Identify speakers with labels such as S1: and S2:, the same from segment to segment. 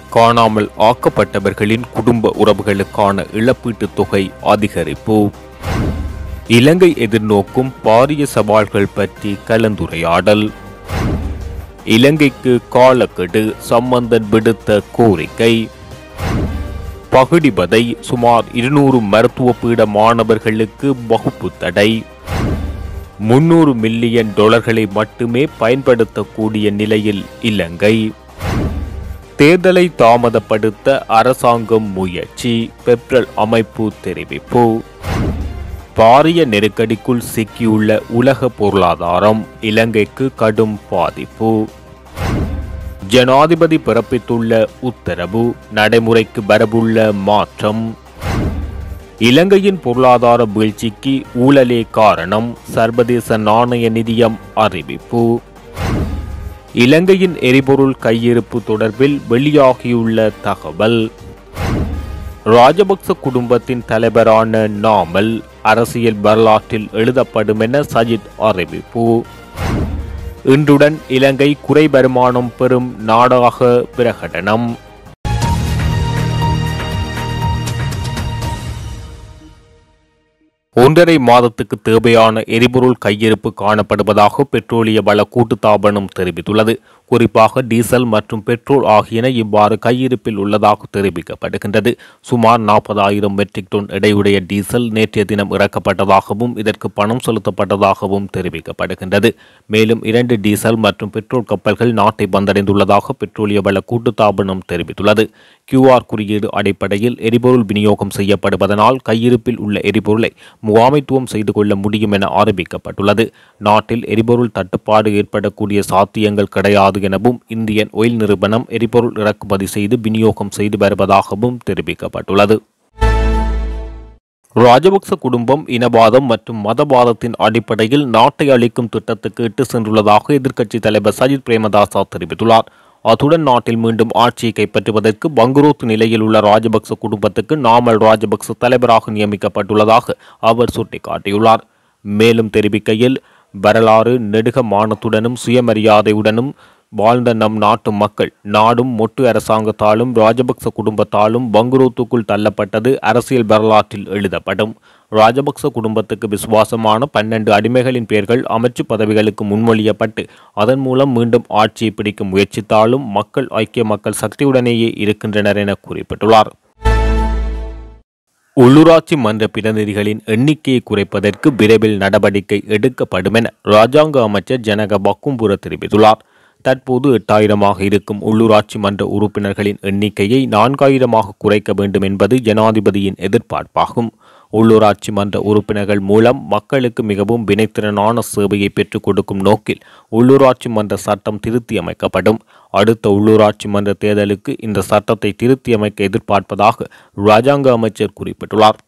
S1: காணாமல் ஆக்கப்பட்டவர்களின் குடும்ப உறவுகளுக்கான இழப்பீட்டுத் தொகை அதிகரிப்பு இலங்கை எதிர்நோக்கும் பாரிய சவால்கள் பற்றி கலந்துரையாடல் இலங்கைக்கு காலக்கெடு சம்பந்தன் விடுத்த கோரிக்கை பகுடிபதை சுமார் இருநூறு மருத்துவ பீட மாணவர்களுக்கு வகுப்பு தடை முன்னூறு மில்லியன் டாலர்களை மட்டுமே பயன்படுத்தக்கூடிய நிலையில் இலங்கை தேர்தலை தாமதப்படுத்த அரசாங்கம் முயற்சி பெப்ரல் அமைப்பு தெரிவிப்பு பாரிய நெருக்கடிக்குள் சிக்கியுள்ள உலக பொருளாதாரம் இலங்கைக்கு கடும் பாதிப்பு ஜனாதிபதி பிறப்பித்துள்ள உத்தரவு நடைமுறைக்கு வரவுள்ள மாற்றம் இலங்கையின் பொருளாதார வீழ்ச்சிக்கு ஊழலே காரணம் சர்வதேச நாணய நிதியம் அறிவிப்பு இலங்கையின் எரிபொருள் கையிருப்பு தொடர்பில் வெளியாகியுள்ள தகவல் ராஜபக்ச குடும்பத்தின் தலைவரான நாமல் அரசியல் வரலாற்றில் எழுதப்படும் என சஜித் அறிவிப்பு இன்றுடன் இலங்கை குறை வருமானம் பெறும் நாடாக பிரகடனம் ஒன்றரை மாதத்துக்கு தேவையான எரிபொருள் கையிருப்பு காணப்படுவதாக பெட்ரோலிய வள கூட்டுத்தாபனம் தெரிவித்துள்ளது குறிப்பாக டீசல் மற்றும் பெட்ரோல் ஆகியன இவ்வாறு கையிருப்பில் உள்ளதாக தெரிவிக்கப்படுகின்றது சுமார் நாற்பதாயிரம் மெட்ரிக் டன் எடையுடைய டீசல் நேற்றைய தினம் இறக்கப்பட்டதாகவும் இதற்கு பணம் செலுத்தப்பட்டதாகவும் தெரிவிக்கப்படுகின்றது மேலும் இரண்டு டீசல் மற்றும் பெட்ரோல் கப்பல்கள் நாட்டை வந்தடைந்துள்ளதாக பெட்ரோலிய வள கூட்டுத்தாபனம் தெரிவித்துள்ளது கியூஆர் குறியீடு அடிப்படையில் எரிபொருள் விநியோகம் செய்யப்படுவதனால் கையிருப்பில் உள்ள எரிபொருளை முகாமைத்துவம் செய்து கொள்ள முடியும் என ஆரம்பிக்கப்பட்டுள்ளது நாட்டில் எரிபொருள் தட்டுப்பாடு ஏற்படக்கூடிய சாத்தியங்கள் கிடையாது எனவும் இந்தியன் ஒயில் நிறுவனம் எரிபொருள் இறக்குமதி செய்து விநியோகம் செய்து வருவதாகவும் தெரிவிக்கப்பட்டுள்ளது ராஜபக்ச குடும்பம் இனவாதம் மற்றும் மதவாதத்தின் அடிப்படையில் நாட்டை அளிக்கும் திட்டத்துக்கு இட்டு சென்றுள்ளதாக எதிர்க்கட்சித் தலைவர் சஜித் பிரேமதாசா தெரிவித்துள்ளார் அத்துடன் நாட்டில் மீண்டும் ஆட்சியை கைப்பற்றுவதற்கு பங்குரோத்து நிலையில் உள்ள ராஜபக்ச குடும்பத்துக்கு நாமல் ராஜபக்ச தலைவராக நியமிக்கப்பட்டுள்ளதாக அவர் சுட்டிக்காட்டியுள்ளார் மேலும் தெரிவிக்கையில் வரலாறு நெடுக மானத்துடனும் சுயமரியாதையுடனும் வாழ்ந்த நம் நாட்டு மக்கள் நாடும் மொட்டு அரசாங்கத்தாலும் ராஜபக்ச குடும்பத்தாலும் பங்குரோத்துக்குள் தள்ளப்பட்டது அரசியல் வரலாற்றில் எழுதப்படும் ராஜபக்ச குடும்பத்துக்கு விசுவாசமான பன்னெண்டு அடிமைகளின் பெயர்கள் அமைச்சு பதவிகளுக்கு முன்மொழியப்பட்டு அதன் மூலம் மீண்டும் ஆட்சியை பிடிக்க முயற்சித்தாலும் மக்கள் ஐக்கிய மக்கள் சக்தியுடனேயே இருக்கின்றனர் என குறிப்பிட்டுள்ளார் உள்ளூராட்சி மன்ற பிரதிநிதிகளின் எண்ணிக்கையை குறைப்பதற்கு விரைவில் நடவடிக்கை எடுக்கப்படும் என ராஜாங்க அமைச்சர் ஜனக பக்கும்புர தெரிவித்துள்ளார் தற்போது எட்டாயிரமாக இருக்கும் உள்ளூராட்சி மன்ற உறுப்பினர்களின் எண்ணிக்கையை நான்காயிரமாக குறைக்க வேண்டும் என்பது ஜனாதிபதியின் எதிர்பார்ப்பாகும் உள்ளூராட்சி மன்ற உறுப்பினர்கள் மூலம் மக்களுக்கு மிகவும் வினைத்திறனான சேவையை பெற்றுக் கொடுக்கும் நோக்கில் உள்ளூராட்சி மன்ற சட்டம் திருத்தி அமைக்கப்படும் அடுத்த உள்ளூராட்சி மன்ற தேர்தலுக்கு இந்த சட்டத்தை திருத்தி அமைக்க எதிர்பார்ப்பதாக ராஜாங்க அமைச்சர் குறிப்பிட்டுள்ளார்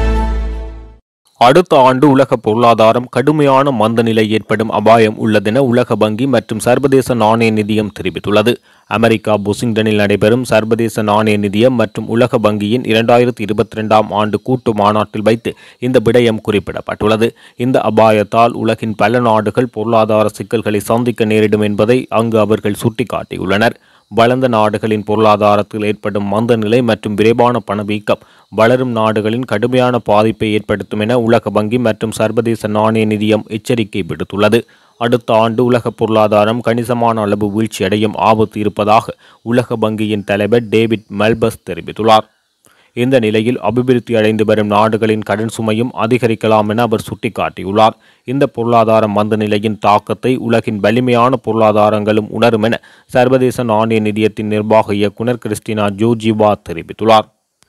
S1: அடுத்த ஆண்டு உலக பொருளாதாரம் கடுமையான மந்த நிலை ஏற்படும் அபாயம் உள்ளதென உலக வங்கி மற்றும் சர்வதேச நாணய நிதியம் தெரிவித்துள்ளது அமெரிக்கா புசிங்டனில் நடைபெறும் சர்வதேச நாணய நிதியம் மற்றும் உலக வங்கியின் இரண்டாயிரத்தி இருபத்தி ரெண்டாம் ஆண்டு கூட்டு மாநாட்டில் வைத்து இந்த விடயம் குறிப்பிடப்பட்டுள்ளது இந்த அபாயத்தால் உலகின் பல நாடுகள் பொருளாதார சிக்கல்களை சந்திக்க நேரிடும் என்பதை அங்கு அவர்கள் சுட்டிக்காட்டியுள்ளனர் வளர்ந்த நாடுகளின் பொருளாதாரத்தில் ஏற்படும் மந்த நிலை மற்றும் விரைவான பணவீக்கம் வளரும் நாடுகளின் கடுமையான பாதிப்பை ஏற்படுத்தும் என உலக வங்கி மற்றும் சர்வதேச நாணய நிதியம் எச்சரிக்கை விடுத்துள்ளது அடுத்த ஆண்டு உலக பொருளாதாரம் கணிசமான அளவு வீழ்ச்சியடையும் ஆபத்து இருப்பதாக உலக வங்கியின் தலைவர் டேவிட் மெல்பஸ் தெரிவித்துள்ளார் இந்த நிலையில் அபிவிருத்தி அடைந்து வரும் நாடுகளின் கடன் சுமையும் அதிகரிக்கலாம் என அவர் சுட்டிக்காட்டியுள்ளார் இந்த பொருளாதார மந்த நிலையின் தாக்கத்தை உலகின் வலிமையான பொருளாதாரங்களும் உணரும் என சர்வதேச நாணய நிதியத்தின் நிர்வாக இயக்குனர் கிறிஸ்டினா ஜோஜிவா தெரிவித்துள்ளார்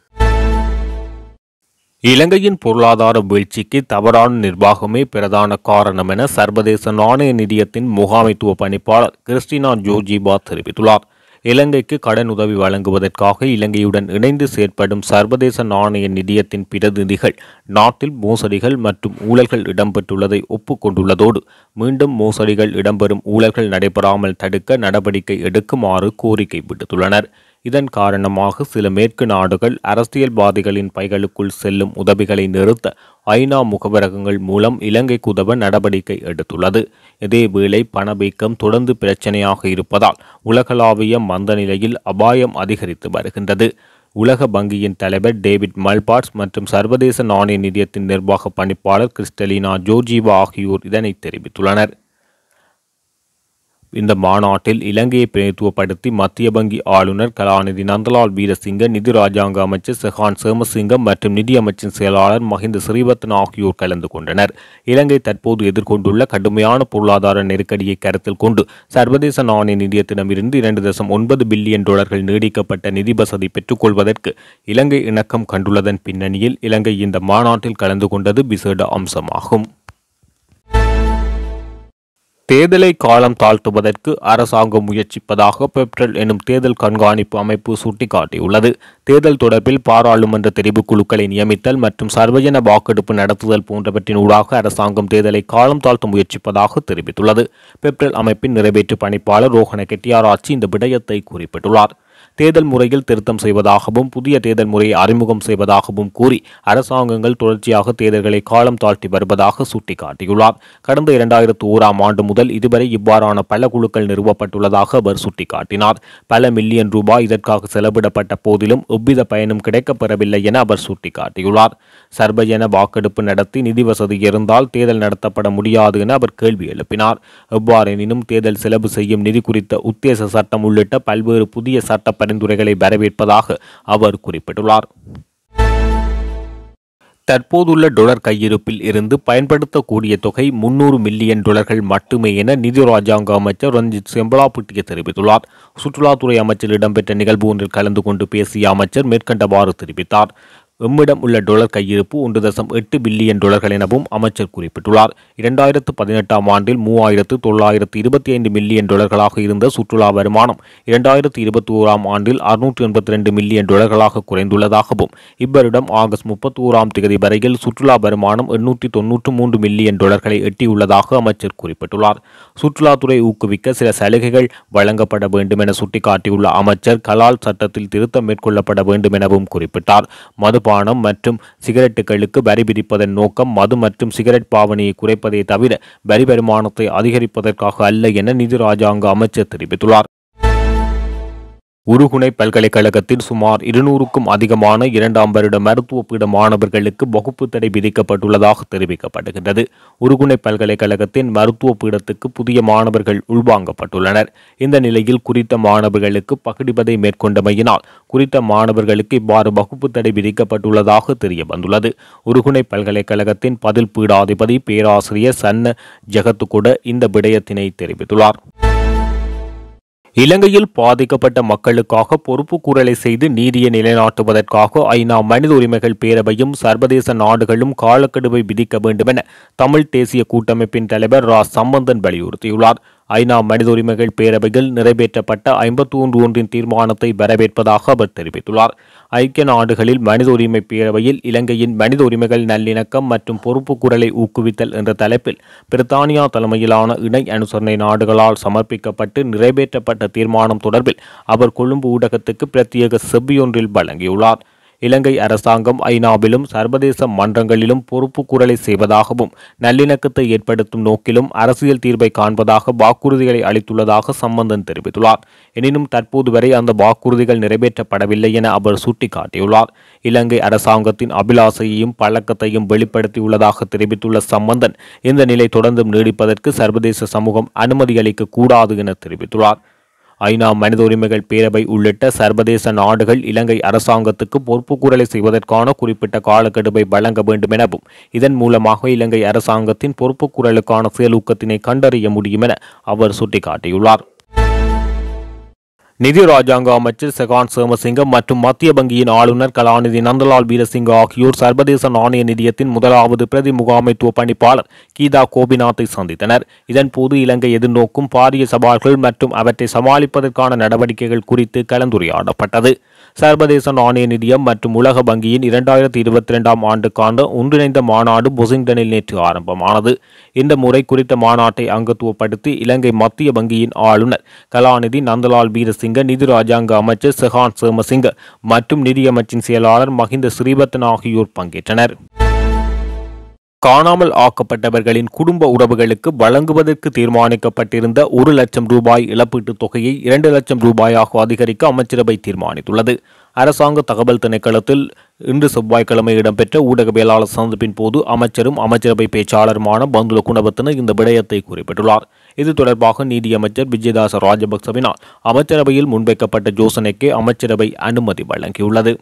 S1: இலங்கையின் பொருளாதார வீழ்ச்சிக்கு தவறான நிர்வாகமே பிரதான காரணம் என சர்வதேச நாணய நிதியத்தின் முகாமைத்துவ பணிப்பாளர் கிறிஸ்டினா ஜோஜிபா தெரிவித்துள்ளார் இலங்கைக்கு கடன் உதவி வழங்குவதற்காக இலங்கையுடன் இணைந்து செயற்படும் சர்வதேச நாணய நிதியத்தின் பிரதிநிதிகள் நாட்டில் மோசடிகள் மற்றும் ஊழல்கள் இடம்பெற்றுள்ளதை ஒப்புக்கொண்டுள்ளதோடு மீண்டும் மோசடிகள் இடம்பெறும் ஊழல்கள் நடைபெறாமல் தடுக்க நடவடிக்கை எடுக்குமாறு கோரிக்கை விடுத்துள்ளனர் இதன் காரணமாக சில மேற்கு நாடுகள் அரசியல்வாதிகளின் பைகளுக்குள் செல்லும் உதவிகளை நிறுத்த ஐநா முகவரகங்கள் மூலம் இலங்கைக்கு உதவ நடவடிக்கை எடுத்துள்ளது இதேவேளை பணவீக்கம் தொடர்ந்து பிரச்சனையாக இருப்பதால் உலகளாவிய மந்த நிலையில் அபாயம் அதிகரித்து வருகின்றது உலக வங்கியின் தலைவர் டேவிட் மல்பாட்ஸ் மற்றும் சர்வதேச நாணய நிதியத்தின் நிர்வாக பணிப்பாளர் கிறிஸ்டலினா ஜோர்ஜீவா ஆகியோர் இதனை தெரிவித்துள்ளனர் இந்த மாநாட்டில் இலங்கையை பிரதித்துவப்படுத்தி மத்திய வங்கி ஆளுநர் கலாநிதி நந்தலால் வீரசிங்க நிதி ராஜாங்க அமைச்சர் செஹான் சேமசிங்கம் மற்றும் நிதியமைச்சின் செயலாளர் மஹிந்த ஸ்ரீவர்த்தன் ஆகியோர் கலந்து கொண்டனர் இலங்கை தற்போது எதிர்கொண்டுள்ள கடுமையான பொருளாதார நெருக்கடியை கருத்தில் கொண்டு சர்வதேச நாணய நிதியத்திடமிருந்து இரண்டு தசம் ஒன்பது பில்லியன் டாலர்கள் நீடிக்கப்பட்ட நிதி வசதி பெற்றுக்கொள்வதற்கு இலங்கை இணக்கம் கண்டுள்ளதன் பின்னணியில் இலங்கை இந்த மாநாட்டில் கலந்து கொண்டது விசேட அம்சமாகும் தேர்தலை காலம் தாழ்த்துவதற்கு அரசாங்கம் முயற்சிப்பதாக பெப்ரல் எனும் தேர்தல் கண்காணிப்பு அமைப்பு சுட்டிக்காட்டியுள்ளது தேர்தல் தொடர்பில் பாராளுமன்ற தெரிவு குழுக்களை நியமித்தல் மற்றும் சர்வஜன வாக்கெடுப்பு நடத்துதல் போன்றவற்றின் ஊடாக அரசாங்கம் தேர்தலை காலம் தாழ்த்த முயற்சிப்பதாக தெரிவித்துள்ளது பெப்ரல் அமைப்பின் நிறைவேற்று பணிப்பாளர் ரோஹன கெட்டியாராட்சி இந்த விடயத்தை குறிப்பிட்டுள்ளார் தேர்தல் முறையில் திருத்தம் செய்வதாகவும் புதிய தேர்தல் முறையை அறிமுகம் செய்வதாகவும் கூறி அரசாங்கங்கள் தொடர்ச்சியாக தேர்தல்களை காலம் தாழ்த்தி வருவதாக சுட்டிக்காட்டியுள்ளார் கடந்த இரண்டாயிரத்து ஓராம் ஆண்டு முதல் இதுவரை இவ்வாறான பல குழுக்கள் நிறுவப்பட்டுள்ளதாக அவர் சுட்டிக்காட்டினார் பல மில்லியன் ரூபாய் இதற்காக செலவிடப்பட்ட போதிலும் எவ்வித பயனும் கிடைக்கப்பெறவில்லை என அவர் சுட்டிக்காட்டியுள்ளார் சர்வஜன வாக்கெடுப்பு நடத்தி நிதி வசதி இருந்தால் தேர்தல் நடத்தப்பட முடியாது என அவர் கேள்வி எழுப்பினார் எவ்வாறெனினும் தேர்தல் செலவு செய்யும் நிதி குறித்த உத்தேச சட்டம் உள்ளிட்ட பல்வேறு புதிய சட்ட பரிந்துரைகளை வரவேற்பதாக அவர் குறிப்பிட்டுள்ளார் தற்போதுள்ள டொலர் கையிருப்பில் இருந்து பயன்படுத்தக்கூடிய தொகை முன்னூறு மில்லியன் டாலர்கள் மட்டுமே என நிதி ராஜாங்க அமைச்சர் ரஞ்சித் செம்பலாபுட்டிய தெரிவித்துள்ளார் சுற்றுலாத்துறை அமைச்சர் இடம்பெற்ற நிகழ்வு ஒன்றில் கலந்து கொண்டு பேசிய அமைச்சர் மேற்கண்டவாறு தெரிவித்தார் எம்மிடம் உள்ள டொலர் கையிருப்பு ஒன்று தசம் எட்டு பில்லியன் டாலர்கள் எனவும் அமைச்சர் குறிப்பிட்டுள்ளார் இரண்டாயிரத்து பதினெட்டாம் ஆண்டில் மூவாயிரத்து தொள்ளாயிரத்து இருபத்தி ஐந்து மில்லியன் டாலர்களாக இருந்த சுற்றுலா வருமானம் இரண்டாயிரத்து இருபத்தி ஓராம் ஆண்டில் அறுநூற்று எண்பத்தி ரெண்டு மில்லியன் டாலர்களாக குறைந்துள்ளதாகவும் இவ்வருடம் ஆகஸ்ட் முப்பத்தி ஓராம் தேதி வரையில் சுற்றுலா வருமானம் எண்ணூற்றி தொன்னூற்று மூன்று மில்லியன் டாலர்களை எட்டியுள்ளதாக அமைச்சர் குறிப்பிட்டுள்ளார் சுற்றுலாத்துறை ஊக்குவிக்க சில சலுகைகள் வழங்கப்பட வேண்டும் என சுட்டிக்காட்டியுள்ள அமைச்சர் கலால் சட்டத்தில் திருத்தம் மேற்கொள்ளப்பட வேண்டும் எனவும் குறிப்பிட்டார் மதுபானம் மற்றும் சிகரெட்டுகளுக்கு வரி விதிப்பதன் நோக்கம் மது மற்றும் சிகரெட் பாவனையை குறைப்பதை தவிர வரி வருமானத்தை அதிகரிப்பதற்காக அல்ல என நிதி ராஜாங்க அமைச்சர் தெரிவித்துள்ளார் உருகுணை பல்கலைக்கழகத்தில் சுமார் இருநூறுக்கும் அதிகமான இரண்டாம் வருட மருத்துவ பீட மாணவர்களுக்கு வகுப்பு தடை விதிக்கப்பட்டுள்ளதாக தெரிவிக்கப்படுகின்றது உருகுணை பல்கலைக்கழகத்தின் மருத்துவ பீடத்துக்கு புதிய மாணவர்கள் உள்வாங்கப்பட்டுள்ளனர் இந்த நிலையில் குறித்த மாணவர்களுக்கு பகிடிப்பதை மேற்கொண்டமையினால் குறித்த மாணவர்களுக்கு இவ்வாறு வகுப்பு தடை விதிக்கப்பட்டுள்ளதாக தெரிய வந்துள்ளது உருகுணை பல்கலைக்கழகத்தின் பதில் பீடாதிபதி பேராசிரியர் சன்ன ஜெகத்துக்குட இந்த விடயத்தினை தெரிவித்துள்ளார் இலங்கையில் பாதிக்கப்பட்ட மக்களுக்காக பொறுப்பு கூறலை செய்து நீதியை நிலைநாட்டுவதற்காக ஐநா மனித உரிமைகள் பேரவையும் சர்வதேச நாடுகளும் காலக்கெடுவை விதிக்க வேண்டுமென தமிழ் தேசிய கூட்டமைப்பின் தலைவர் ரா சம்பந்தன் வலியுறுத்தியுள்ளார் ஐநா மனித உரிமைகள் பேரவையில் நிறைவேற்றப்பட்ட ஐம்பத்தி ஒன்று ஒன்றின் தீர்மானத்தை வரவேற்பதாக அவர் தெரிவித்துள்ளார் ஐக்கிய நாடுகளில் மனித உரிமை பேரவையில் இலங்கையின் மனித உரிமைகள் நல்லிணக்கம் மற்றும் பொறுப்பு குரலை ஊக்குவித்தல் என்ற தலைப்பில் பிரித்தானியா தலைமையிலான இணை அனுசரணை நாடுகளால் சமர்ப்பிக்கப்பட்டு நிறைவேற்றப்பட்ட தீர்மானம் தொடர்பில் அவர் கொழும்பு ஊடகத்துக்கு பிரத்யேக செவ்வியொன்றில் வழங்கியுள்ளார் இலங்கை அரசாங்கம் ஐநாவிலும் சர்வதேச மன்றங்களிலும் பொறுப்பு குரலை செய்வதாகவும் நல்லிணக்கத்தை ஏற்படுத்தும் நோக்கிலும் அரசியல் தீர்வை காண்பதாக வாக்குறுதிகளை அளித்துள்ளதாக சம்பந்தன் தெரிவித்துள்ளார் எனினும் தற்போது வரை அந்த வாக்குறுதிகள் நிறைவேற்றப்படவில்லை என அவர் சுட்டிக்காட்டியுள்ளார் இலங்கை அரசாங்கத்தின் அபிலாசையையும் பழக்கத்தையும் வெளிப்படுத்தியுள்ளதாக தெரிவித்துள்ள சம்பந்தன் இந்த நிலை தொடர்ந்தும் நீடிப்பதற்கு சர்வதேச சமூகம் அனுமதி அளிக்க கூடாது என தெரிவித்துள்ளார் ஐநா மனித உரிமைகள் பேரவை உள்ளிட்ட சர்வதேச நாடுகள் இலங்கை அரசாங்கத்துக்கு பொறுப்புக்கூறலை செய்வதற்கான குறிப்பிட்ட காலக்கெடுவை வழங்க வேண்டும் எனவும் இதன் மூலமாக இலங்கை அரசாங்கத்தின் பொறுப்புக்கூறலுக்கான செயலூக்கத்தினை கண்டறிய முடியும் என அவர் சுட்டிக்காட்டியுள்ளார் நிதி ராஜாங்க அமைச்சர் செகான் சேமசிங்கம் மற்றும் மத்திய வங்கியின் ஆளுநர் கலாநிதி நந்தலால் வீரசிங்க ஆகியோர் சர்வதேச நாணய நிதியத்தின் முதலாவது பிரதி முகாமைத்துவ பணிப்பாளர் கீதா கோபிநாத்தை சந்தித்தனர் இதன்போது இலங்கை எதிர்நோக்கும் பாரிய சவால்கள் மற்றும் அவற்றை சமாளிப்பதற்கான நடவடிக்கைகள் குறித்து கலந்துரையாடப்பட்டது சர்வதேச நாணய நிதியம் மற்றும் உலக வங்கியின் இரண்டாயிரத்தி இருபத்தி இரண்டாம் ஆண்டுக்கான ஒன்றிணைந்த மாநாடு பொசிங்டனில் நேற்று ஆரம்பமானது இந்த முறை குறித்த மாநாட்டை அங்கத்துவப்படுத்தி இலங்கை மத்திய வங்கியின் ஆளுநர் கலாநிதி நந்தலால் வீரசிங்க நிதி ராஜாங்க அமைச்சர் செஹான் சேமசிங்க மற்றும் நிதியமைச்சின் செயலாளர் மஹிந்த ஸ்ரீவர்த்தன் ஆகியோர் பங்கேற்றனர் காணாமல் ஆக்கப்பட்டவர்களின் குடும்ப உறவுகளுக்கு வழங்குவதற்கு தீர்மானிக்கப்பட்டிருந்த ஒரு லட்சம் ரூபாய் இழப்பீட்டுத் தொகையை இரண்டு லட்சம் ரூபாயாக அதிகரிக்க அமைச்சரவை தீர்மானித்துள்ளது அரசாங்க தகவல் திணைக்களத்தில் இன்று செவ்வாய்க்கிழமை இடம்பெற்ற ஊடகவியலாளர் சந்திப்பின் போது அமைச்சரும் அமைச்சரவை பேச்சாளருமான பந்துல குணவர்த்தன இந்த விடயத்தை குறிப்பிட்டுள்ளார் இது தொடர்பாக நீதியமைச்சர் விஜயதாச ராஜபக்சவினால் அமைச்சரவையில் முன்வைக்கப்பட்ட யோசனைக்கு அமைச்சரவை அனுமதி வழங்கியுள்ளது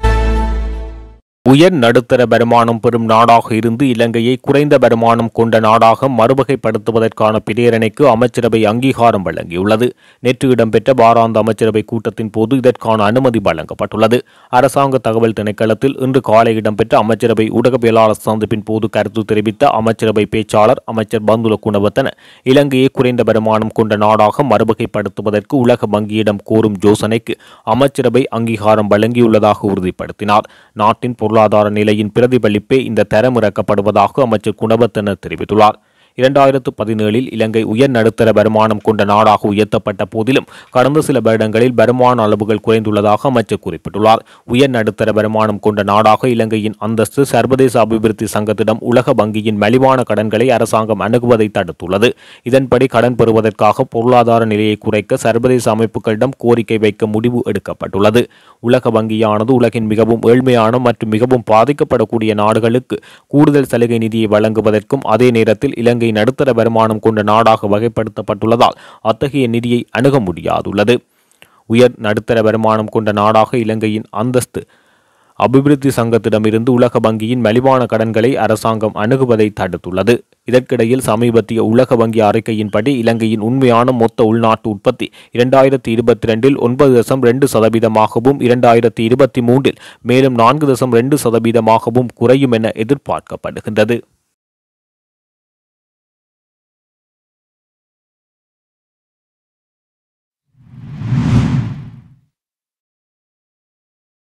S1: உயர் நடுத்தர வருமானம் பெறும் நாடாக இருந்து இலங்கையை குறைந்த வருமானம் கொண்ட நாடாக மறுவகைப்படுத்துவதற்கான பிரேரணைக்கு அமைச்சரவை அங்கீகாரம் வழங்கியுள்ளது நேற்று இடம்பெற்ற வாராந்த அமைச்சரவை கூட்டத்தின் போது இதற்கான அனுமதி வழங்கப்பட்டுள்ளது அரசாங்க தகவல் திணைக்களத்தில் இன்று காலை இடம்பெற்ற அமைச்சரவை ஊடகவியலாளர் சந்திப்பின் போது கருத்து தெரிவித்த அமைச்சரவை பேச்சாளர் அமைச்சர் பந்துல குணவர்த்தன இலங்கையை குறைந்த வருமானம் கொண்ட நாடாக மறுவகைப்படுத்துவதற்கு உலக வங்கியிடம் கோரும் யோசனைக்கு அமைச்சரவை அங்கீகாரம் வழங்கியுள்ளதாக உறுதிப்படுத்தினார் நாட்டின் பொருளாதார நிலையின் பிரதிபலிப்பே இந்த தரமிறக்கப்படுவதாக அமைச்சர் குணவர்த்தன தெரிவித்துள்ளார் இரண்டாயிரத்து பதினேழில் இலங்கை உயர் நடுத்தர வருமானம் கொண்ட நாடாக உயர்த்தப்பட்ட போதிலும் கடந்த சில வருடங்களில் வருமான அளவுகள் குறைந்துள்ளதாக அமைச்சர் குறிப்பிட்டுள்ளார் உயர் நடுத்தர வருமானம் கொண்ட நாடாக இலங்கையின் அந்தஸ்து சர்வதேச அபிவிருத்தி சங்கத்திடம் உலக வங்கியின் மலிவான கடன்களை அரசாங்கம் அணுகுவதை தடுத்துள்ளது இதன்படி கடன் பெறுவதற்காக பொருளாதார நிலையை குறைக்க சர்வதேச அமைப்புகளிடம் கோரிக்கை வைக்க முடிவு எடுக்கப்பட்டுள்ளது உலக வங்கியானது உலகின் மிகவும் ஏழ்மையான மற்றும் மிகவும் பாதிக்கப்படக்கூடிய நாடுகளுக்கு கூடுதல் சலுகை நிதியை வழங்குவதற்கும் அதே நேரத்தில் இலங்கை நடுத்தர வருமானம் கொண்ட நாடாக வகைப்படுத்தப்பட்டுள்ளதால் அத்தகைய நிதியை அணுக முடியாதுள்ளது உயர் நடுத்தர வருமானம் கொண்ட நாடாக இலங்கையின் அந்தஸ்து அபிவிருத்தி சங்கத்திடமிருந்து உலக வங்கியின் மலிவான கடன்களை அரசாங்கம் அணுகுவதை தடுத்துள்ளது இதற்கிடையில் சமீபத்திய உலக வங்கி அறிக்கையின்படி இலங்கையின் உண்மையான மொத்த உள்நாட்டு உற்பத்தி இரண்டாயிரத்தி இருபத்தி ரெண்டில் ஒன்பது தசம் ரெண்டு சதவீதமாகவும் இரண்டாயிரத்தி இருபத்தி மூன்றில் மேலும் நான்கு தசம் ரெண்டு சதவீதமாகவும் குறையும் என எதிர்பார்க்கப்படுகின்றது